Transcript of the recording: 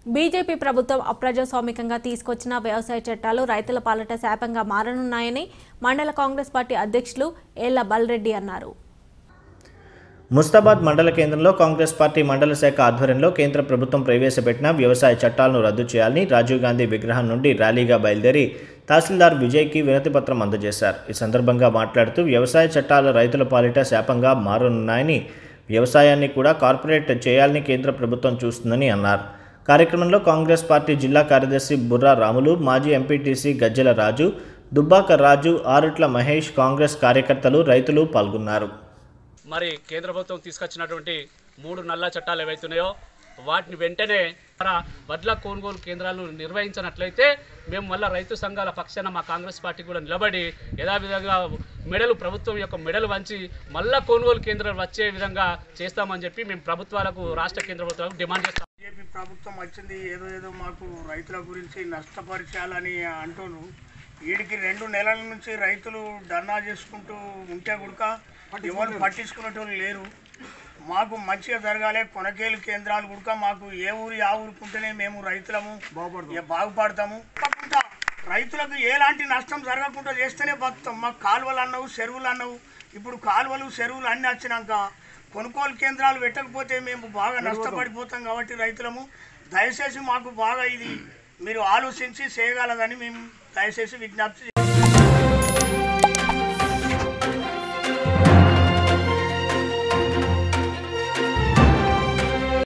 BJP ప్రభుత్వం అప్రజాస్వామికంగా తీసుకొచ్చిన వ్యవసాయ చట్టాలు రైతుల పాలట శాపంగా మారనున్నాయని మండల కాంగ్రెస్ పార్టీ అధ్యక్షులు ఏళ్ల బల్రెడ్డి అన్నారు ముస్తాబాద్ మండల కేంద్రంలో కాంగ్రెస్ పార్టీ మండల శాఖ ఆధ్వర్యంలో కేంద్ర ప్రభుత్వం ప్రవేశపెట్టిన వ్యవసాయ చట్టాలను రద్దు చేయాలని రాజీవ్ గాంధీ విగ్రహం నుండి ర్యాలీగా బయలుదేరి తహసీల్దార్ విజయ్కి వినతిపత్రం అందజేశారు ఈ సందర్భంగా మాట్లాడుతూ వ్యవసాయ చట్టాలు రైతుల పాలిట శాపంగా మారనున్నాయని వ్యవసాయాన్ని కూడా కార్పొరేట్ చేయాలని కేంద్ర ప్రభుత్వం చూస్తుందని అన్నారు కార్యక్రమంలో కాంగ్రెస్ పార్టీ జిల్లా కార్యదర్శి బుర్రా రాములు మాజీ ఎంపీటీసీ గజ్జల రాజు దుబ్బాక రాజు ఆరుట్ల మహేష్ కాంగ్రెస్ కార్యకర్తలు రైతులు పాల్గొన్నారు మరి కేంద్ర ప్రభుత్వం తీసుకొచ్చినటువంటి మూడు నల్ల చట్టాలు ఏవైతున్నాయో వాటిని వెంటనే మన వడ్ల కొనుగోలు కేంద్రాలను నిర్వహించినట్లయితే మేము మళ్ళీ రైతు సంఘాల పక్షాన మా కాంగ్రెస్ పార్టీ కూడా నిలబడి యథావిధంగా మెడలు ప్రభుత్వం యొక్క మెడలు వంచి మళ్ళా కొనుగోలు కేంద్రాలు వచ్చే విధంగా చేస్తామని చెప్పి మేము ప్రభుత్వాలకు రాష్ట్ర కేంద్ర ప్రభుత్వాలకు డిమాండ్ చేస్తాం బీజేపీ ప్రభుత్వం వచ్చింది ఏదో ఏదో మాకు రైతుల గురించి నష్టపరిచాలని అంటున్నారు వీడికి రెండు నెలల నుంచి రైతులు ధర్నా చేసుకుంటూ ఉంటే కూడా ఎవరు పట్టించుకునేటోళ్ళు లేరు మాకు మంచిగా జరగాలి కొనకేలు కేంద్రాలు కూడా మాకు ఏ ఊరు ఆ ఊరుకుంటేనే మేము రైతులము ఇక బాగుపడతాము తప్పకుండా రైతులకు ఎలాంటి నష్టం జరగకుండా చేస్తేనే బతుకుతాం మాకు కాలువలు అన్నవు చెరువులు అన్నవు ఇప్పుడు కాలువలు చెరువులు అన్నీ వచ్చినాక కొనుగోలు కేంద్రాలు పెట్టకపోతే మేము బాగా నష్టపడిపోతాం కాబట్టి రైతులము దయచేసి మాకు బాగా ఇది మీరు ఆలోచించి చేయగలదని మేము దయచేసి విజ్ఞప్తి